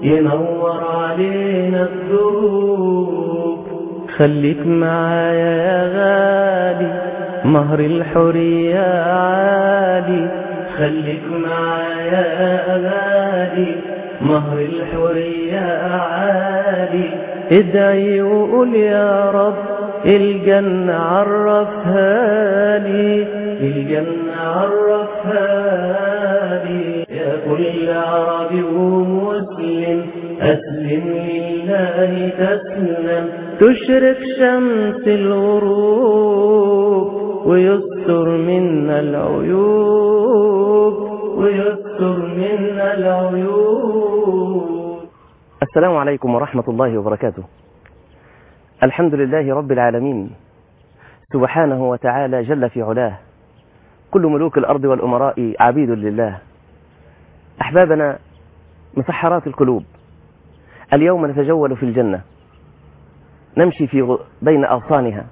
ينور علينا الدروب خليك معايا يا غالي مهر الحرية عالي خليك معايا يا غالي مهر الحرية عالي ادعي وقول يا رب الجنة عرفها لي الجنة عرفها لي يا كل عربي ومسلم أسلم لله تسلم تشرق شمس الغروب ويستر منا العيوب ويستر منا العيوب السلام عليكم ورحمة الله وبركاته الحمد لله رب العالمين سبحانه وتعالى جل في علاه كل ملوك الأرض والأمراء عبيد لله أحبابنا مسحرات القلوب اليوم نتجول في الجنة نمشي في غ- بين أغصانها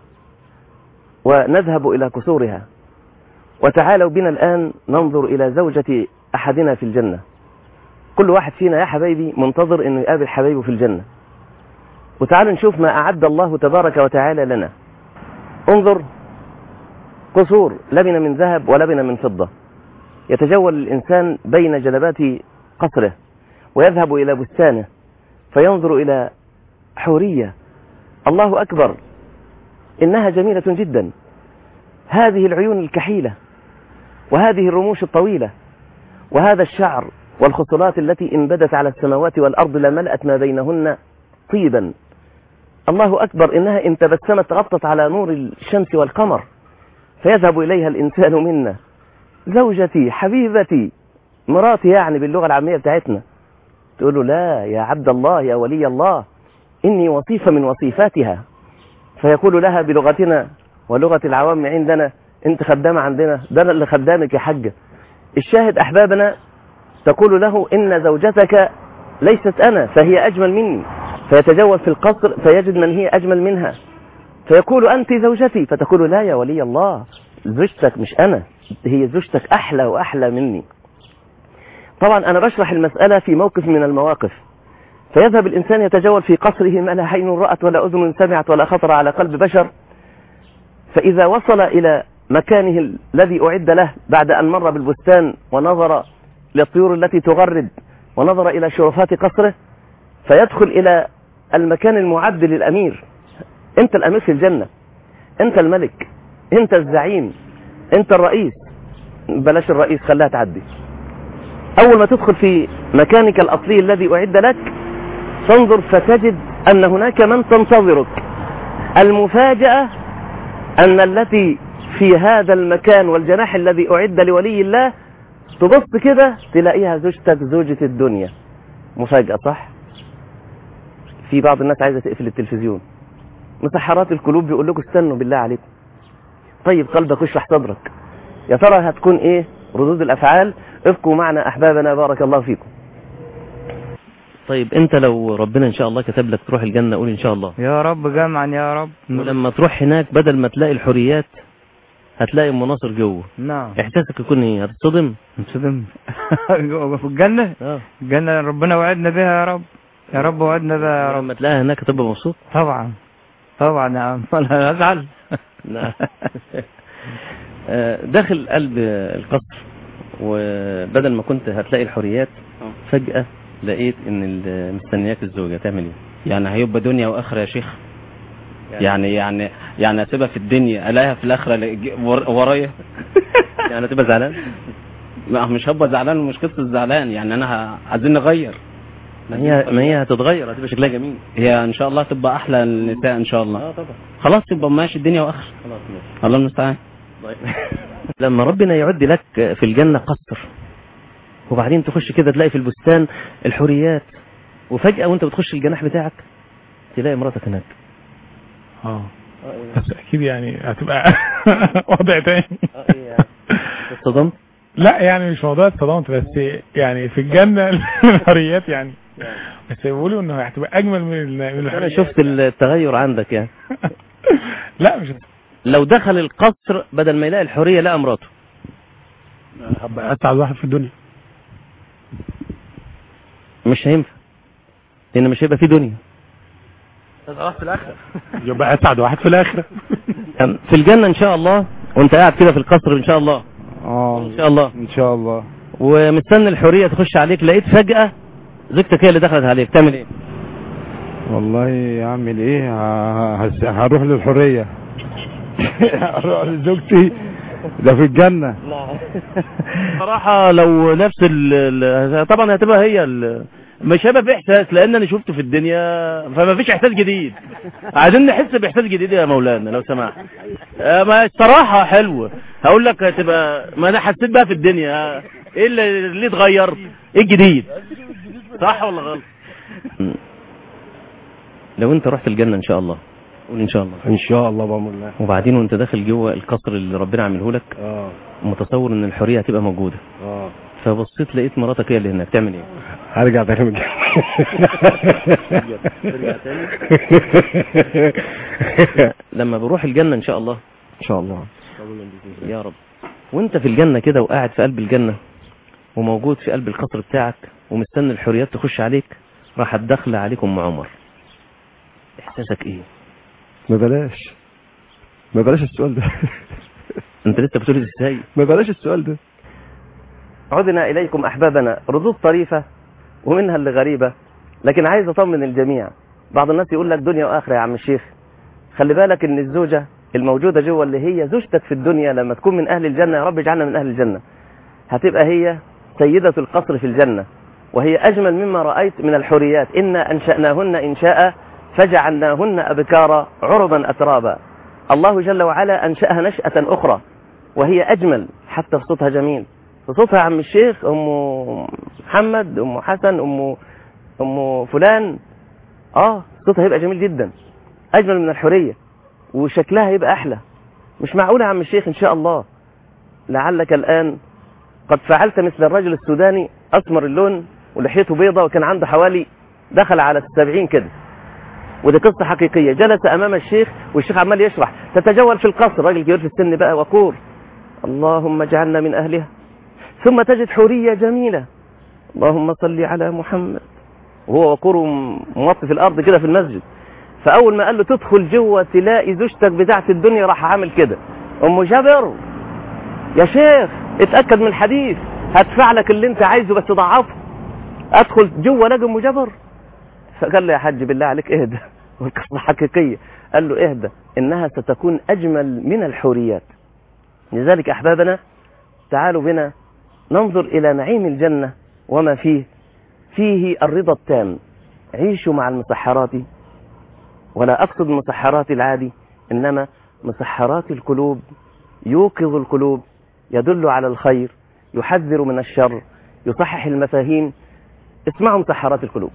ونذهب إلى كسورها وتعالوا بنا الآن ننظر إلى زوجة أحدنا في الجنة كل واحد فينا يا حبايبي منتظر انه يقابل حبايبه في الجنة وتعالوا نشوف ما أعد الله تبارك وتعالى لنا انظر قصور لبن من ذهب ولبن من فضة يتجول الإنسان بين جلبات قصره ويذهب إلى بستانه فينظر إلى حورية الله أكبر إنها جميلة جدا هذه العيون الكحيلة وهذه الرموش الطويلة وهذا الشعر والخصلات التي إن بدت على السماوات والأرض لملأت ما بينهن طيبا الله أكبر إنها إن تبسمت غطت على نور الشمس والقمر فيذهب إليها الإنسان منا زوجتي حبيبتي مراتي يعني باللغة العامية بتاعتنا تقول له لا يا عبد الله يا ولي الله إني وصيفة من وصيفاتها فيقول لها بلغتنا ولغة العوام عندنا انت خدامة عندنا ده أنا اللي خدامك يا حجة الشاهد أحبابنا تقول له إن زوجتك ليست أنا فهي أجمل مني فيتجول في القصر فيجد من هي أجمل منها فيقول أنت زوجتي فتقول لا يا ولي الله زوجتك مش أنا هي زوجتك أحلى وأحلى مني طبعا أنا بشرح المسألة في موقف من المواقف فيذهب الإنسان يتجول في قصره ما لا عين رأت ولا أذن سمعت ولا خطر على قلب بشر فإذا وصل إلى مكانه الذي أعد له بعد أن مر بالبستان ونظر للطيور التي تغرد ونظر إلى شرفات قصره فيدخل إلى المكان المعد للأمير أنت الأمير في الجنة أنت الملك أنت الزعيم أنت الرئيس بلاش الرئيس خلاها تعدي أول ما تدخل في مكانك الأصلي الذي أعد لك تنظر فتجد أن هناك من تنتظرك المفاجأة أن التي في هذا المكان والجناح الذي أعد لولي الله تبص كده تلاقيها زوجتك زوجة الدنيا مفاجأة صح في بعض الناس عايزة تقفل التلفزيون مسحرات القلوب بيقول لكم استنوا بالله عليكم طيب قلبك واشرح صدرك يا ترى هتكون ايه ردود الافعال ابقوا معنا احبابنا بارك الله فيكم طيب انت لو ربنا ان شاء الله كتب لك تروح الجنة قول ان شاء الله يا رب جمعا يا رب ولما تروح هناك بدل ما تلاقي الحريات هتلاقي مناصر جوه نعم احساسك يكون ايه هتتصدم انصدم في الجنة اه الجنة ربنا وعدنا بها يا رب يا رب وعدنا بها يا رب لما تلاقيها هناك تبقى مبسوط طبعا طبعا يا عم انا ازعل نعم آه، داخل قلب القصر وبدل ما كنت هتلاقي الحريات فجأة لقيت ان ال- مستنياك الزوجة تعمل ايه يعني هيبقى دنيا واخره يا شيخ يعني يعني يعني اسيبها في الدنيا الاقيها في الاخره ل- ور- ورايا يعني هتبقى زعلان لا مش هبقى زعلان ومش قصه زعلان يعني انا ه- عايزين نغير ما هي ما هي هتتغير هتبقى شكلها جميل هي ان شاء الله تبقى احلى النساء ان شاء الله اه طبعا خلاص يبقى ماشي الدنيا واخره خلاص ماشي الله المستعان طيب. لما ربنا يعد لك في الجنة قصر وبعدين تخش كده تلاقي في البستان الحوريات وفجأة وانت بتخش الجناح بتاعك تلاقي مراتك هناك اه بس اكيد يعني هتبقى وضع تاني اتصدمت لا يعني مش موضوع اتصدمت بس يعني في الجنة الحريات يعني بس بيقولوا انه هتبقى اجمل من ال- من انا الحريات شفت التغير عندك يعني لا مش لو دخل القصر بدل ما يلاقي الحورية لقى مراته هبقى اسعد واحد في الدنيا مش هينفع لان مش هيبقى في دنيا يبقى اسعد واحد في الاخره يعني في الجنة ان شاء الله وانت قاعد كده في القصر ان شاء الله اه ان شاء الله ان شاء الله ومستني الحرية تخش عليك لقيت فجأة زوجتك هي اللي دخلت عليك تعمل ايه والله اعمل ايه ه- هس- هروح للحرية هروح لزوجتي ده في الجنة صراحة لو نفس ال ال- طبعا هتبقى هي ال مش هيبقى في احساس لان انا شفته في الدنيا فما فيش احساس جديد عايزين نحس باحساس جديد يا مولانا لو سمحت آه، ما الصراحة حلوة هقول لك هتبقى ما انا حسيت بقى في الدنيا آه، ايه اللي, اللي اتغير ايه الجديد صح ولا غلط لو انت رحت الجنة ان شاء الله قول ان شاء الله ان شاء الله بامر الله وبعدين وانت داخل جوه القصر اللي ربنا عامله لك اه متصور ان الحرية هتبقى موجودة اه فبصيت لقيت مراتك هي اللي هناك تعمل ايه هرجع تاني من ترجع لما بروح الجنة ان شاء الله ان شاء الله يا رب وانت في الجنة كده وقاعد في قلب الجنة وموجود في قلب القصر بتاعك ومستني الحريات تخش عليك راح الدخل عليك ام عمر احساسك ايه ما بلاش ما بلاش السؤال ده انت لسه بتقول ازاي ما بلاش السؤال ده عدنا إليكم أحبابنا ردود طريفة ومنها اللي غريبة لكن عايز أطمن الجميع بعض الناس يقول لك دنيا وآخرة يا عم الشيخ خلي بالك إن الزوجة الموجودة جوه اللي هي زوجتك في الدنيا لما تكون من أهل الجنة يا رب اجعلنا من أهل الجنة هتبقى هي سيدة القصر في الجنة وهي أجمل مما رأيت من الحوريات إنا أنشأناهن إنشاء فجعلناهن أبكارا عربا أترابا الله جل وعلا أنشأها نشأة أخرى وهي أجمل حتى في صوتها جميل في صوتها يا عم الشيخ أم محمد أم حسن أم أم فلان آه صوتها هيبقى جميل جدا أجمل من الحورية وشكلها هيبقى أحلى مش معقول يا عم الشيخ إن شاء الله لعلك الآن قد فعلت مثل الرجل السوداني أسمر اللون ولحيته بيضة وكان عنده حوالي دخل على السبعين كده ودي قصة حقيقية جلس أمام الشيخ والشيخ عمال يشرح تتجول في القصر راجل كبير في السن بقى وقور اللهم اجعلنا من أهلها ثم تجد حورية جميلة اللهم صل على محمد وهو وقور موطي في الأرض كده في المسجد فأول ما قال له تدخل جوه تلاقي زوجتك بتاعت الدنيا راح عامل كده أم جابر يا شيخ اتأكد من الحديث هدفع لك اللي انت عايزه بس ضعفه ادخل جوه الاقي ام جبر فقال له يا حاج بالله عليك اهدى والقصه حقيقيه قال له اهدى انها ستكون اجمل من الحوريات لذلك احبابنا تعالوا بنا ننظر الى نعيم الجنه وما فيه فيه الرضا التام عيشوا مع المسحرات ولا اقصد مسحرات العادي انما مسحرات القلوب يوقظ القلوب يدل على الخير يحذر من الشر يصحح المفاهيم اسمعوا مسحرات القلوب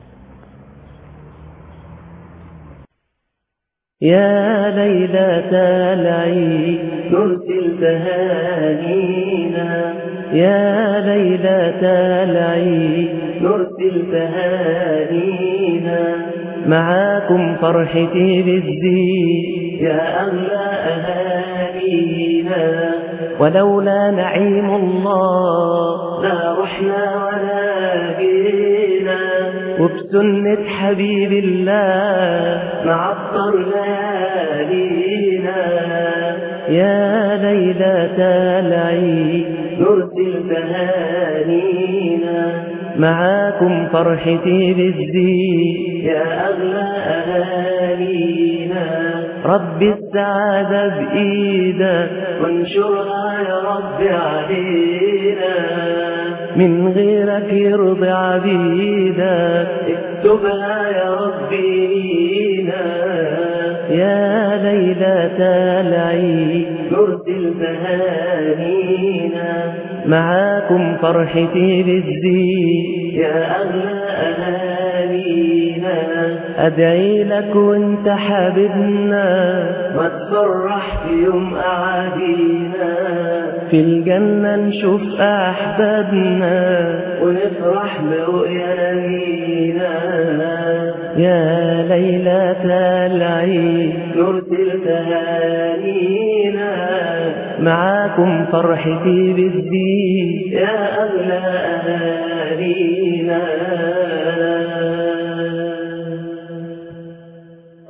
يا ليلة العيد نرسل تهانينا يا ليلة العيد نرسل تهانينا معاكم فرحتي بالزين يا أغلى أهالينا ولولا نعيم الله لا رحنا ولا جينا وبسنة حبيب الله معطرنا لينا يا ليلة العيد نرسل تهانينا معاكم فرحتي بالزين يا أغلى أهالينا رب السعادة بإيدك وانشرها يا رب علينا من غيرك يرضي عبيدك اكتبها يا ربي لينا يا ليلة العيد نرسل تهانينا معاكم فرحتي بالزين يا أغلى أهالينا أدعي لك وانت حبيبنا ما تفرح في يوم أعادينا في الجنة نشوف أحبابنا ونفرح برؤيا نبينا يا ليلة العيد نرسل تهانينا معاكم فرحتي بالدين يا أغلى أهالينا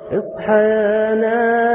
اصحى يا ناس